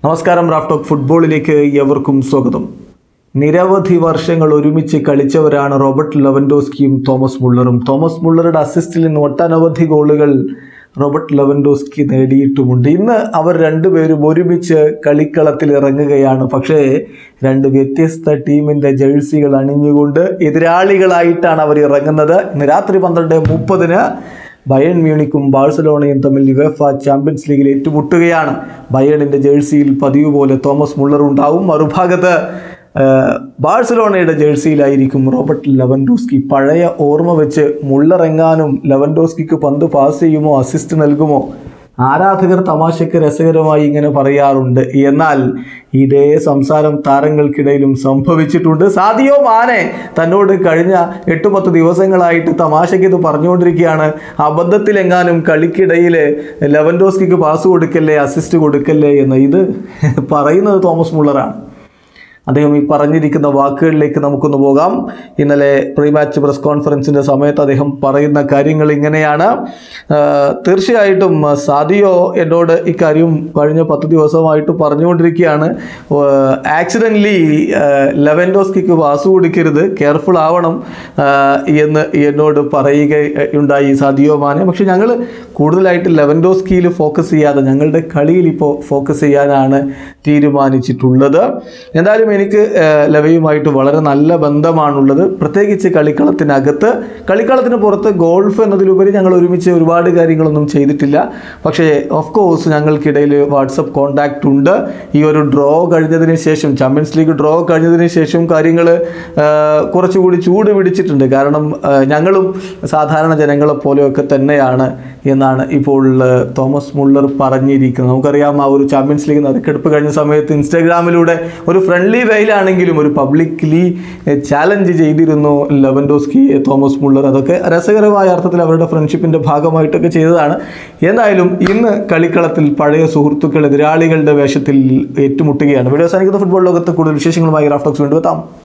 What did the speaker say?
നമസ്കാരം റാഫ്റ്റോക്ക് ഫുട്ബോളിലേക്ക് എവർക്കും സ്വാഗതം നിരവധി വർഷങ്ങൾ ഒരുമിച്ച് കളിച്ചവരാണ് റോബർട്ട് ലെവൻഡോസ്കിയും തോമസ് മുള്ളറും തോമസ് മുള്ളറുടെ അസിസ്റ്റിൽ നിന്ന് ഒട്ടനവധി ഗോളുകൾ റോബർട്ട് ലെവൻഡോസ്കി നേടിയിട്ടുമുണ്ട് ഇന്ന് അവർ രണ്ടുപേരും ഒരുമിച്ച് കളിക്കളത്തിൽ ഇറങ്ങുകയാണ് പക്ഷേ രണ്ട് വ്യത്യസ്ത ടീമിൻ്റെ ജേഴ്സികൾ അണിഞ്ഞുകൊണ്ട് എതിരാളികളായിട്ടാണ് അവർ ഇറങ്ങുന്നത് ഇന്ന് രാത്രി പന്ത്രണ്ട് മുപ്പതിന് ബയൺ മ്യൂണിക്കും ബാഴ്സലോണയും തമ്മിൽ യുവേഫ ചാമ്പ്യൻസ് ലീഗിൽ ഏറ്റുമുട്ടുകയാണ് ബയണിൻ്റെ ജേഴ്സിയിൽ പതിവ് പോലെ തോമസ് മുള്ളർ ഉണ്ടാവും മറുഭാഗത്ത് ആ, ബാഴ്സലോണയുടെ ജേഴ്സിയിലായിരിക്കും റോബർട്ട് ലെവൻഡോസ്കി പഴയ ഓർമ്മ വെച്ച് മുള്ളറെങ്ങാനും ലെവൻഡോസ്കിക്ക് പന്ത് പാസ് ചെയ്യുമോ അസിസ്റ്റ് നൽകുമോ ആരാധകർ തമാശയ്ക്ക് രസകരമായി ഇങ്ങനെ പറയാറുണ്ട് എന്നാൽ ഇതേ സംസാരം താരങ്ങൾക്കിടയിലും സംഭവിച്ചിട്ടുണ്ട് സാദിയോ മാനെ തന്നോട് കഴിഞ്ഞ എട്ട് പത്ത് ദിവസങ്ങളായിട്ട് തമാശയ്ക്ക് ഇത് പറഞ്ഞുകൊണ്ടിരിക്കുകയാണ് അബദ്ധത്തിലെങ്ങാനും കളിക്കിടയിൽ ലെവൻഡോസ്കിക്ക് പാസ് കൊടുക്കല്ലേ അസിസ്റ്റ് കൊടുക്കല്ലേ എന്ന് ഇത് പറയുന്നത് തോമസ് മുള്ളറാണ് അദ്ദേഹം ഈ പറഞ്ഞിരിക്കുന്ന വാക്കുകളിലേക്ക് നമുക്കൊന്ന് പോകാം ഇന്നലെ പ്രീ മാച്ച് പ്രസ് കോൺഫറൻസിൻ്റെ സമയത്ത് അദ്ദേഹം പറയുന്ന കാര്യങ്ങൾ ഇങ്ങനെയാണ് ആ, തീർച്ചയായിട്ടും ആ, സാദിയോ എന്നോട് ഇക്കാര്യം കഴിഞ്ഞ പത്ത് ദിവസമായിട്ട് പറഞ്ഞുകൊണ്ടിരിക്കുകയാണ് ആക്സിഡൻ്റലി ലെവൻഡോസ്കിക്ക് പാസ് കൊടുക്കരുത് കെയർഫുൾ ആവണം ആ, എന്ന് എന്നോട് പറയുകയുണ്ടായി സാദിയോ മാനെ പക്ഷെ ഞങ്ങൾ കൂടുതലായിട്ട് ലെവൻഡോസ്കിയിൽ ഫോക്കസ് ചെയ്യാതെ ഞങ്ങളുടെ കളിയിൽ ഇപ്പോൾ ഫോക്കസ് ചെയ്യാനാണ് തീരുമാനിച്ചിട്ടുള്ളത് എന്തായാലും എനിക്ക് ആ, ലെവയുമായിട്ട് വളരെ നല്ല ബന്ധമാണുള്ളത് പ്രത്യേകിച്ച് കളിക്കളത്തിനകത്ത് കളിക്കളത്തിന് പുറത്ത് ഗോൾഫ് എന്നതിലുപരി ഞങ്ങൾ ഒരുമിച്ച് ഒരുപാട് കാര്യങ്ങളൊന്നും ചെയ്തിട്ടില്ല പക്ഷേ ഓഫ് കോഴ്സ് ഞങ്ങൾക്കിടയിൽ വാട്സപ്പ് കോണ്ടാക്റ്റ് ഉണ്ട് ഈ ഒരു ഡ്രോ കഴിഞ്ഞതിന് ശേഷം ചാമ്പ്യൻസ് ലീഗ് ഡ്രോ കഴിഞ്ഞതിന് ശേഷം കാര്യങ്ങൾ കുറച്ചുകൂടി ചൂട് പിടിച്ചിട്ടുണ്ട് കാരണം ആ, ഞങ്ങളും സാധാരണ ജനങ്ങളെ പോലെയൊക്കെ തന്നെയാണ് എന്നാണ് ഇപ്പോൾ ആ, തോമസ് മുള്ളർ പറഞ്ഞിരിക്കുന്നത് നമുക്കറിയാം ആ ഒരു ചാമ്പ്യൻസ് ലീഗ് നറുക്കെടുപ്പ് കഴിഞ്ഞ സമയത്ത് ഇൻസ്റ്റാഗ്രാമിലൂടെ ഒരു ഫ്രണ്ട്ലി വെയിലാണെങ്കിലും ഒരു പബ്ലിക്ലി ചാലഞ്ച് ചെയ്തിരുന്നു ലെവൻഡോസ്കി തോമസ് മുള്ളർ അതൊക്കെ രസകരമായ അർത്ഥത്തിൽ അവരുടെ ഫ്രണ്ട്ഷിപ്പിൻ്റെ ഭാഗമായിട്ടൊക്കെ ചെയ്തതാണ് എന്തായാലും ഇന്ന് കളിക്കളത്തിൽ പഴയ സുഹൃത്തുക്കൾ എതിരാളികളുടെ വേഷത്തിൽ ഏറ്റുമുട്ടുകയാണ് വീഡിയോ അവസാനിക്കുന്ന ഫുട്ബോൾ ലോകത്ത് കൂടുതൽ വിശേഷങ്ങളുമായി റാഫ്റ്റോക്സ് വീണ്ടും എത്താം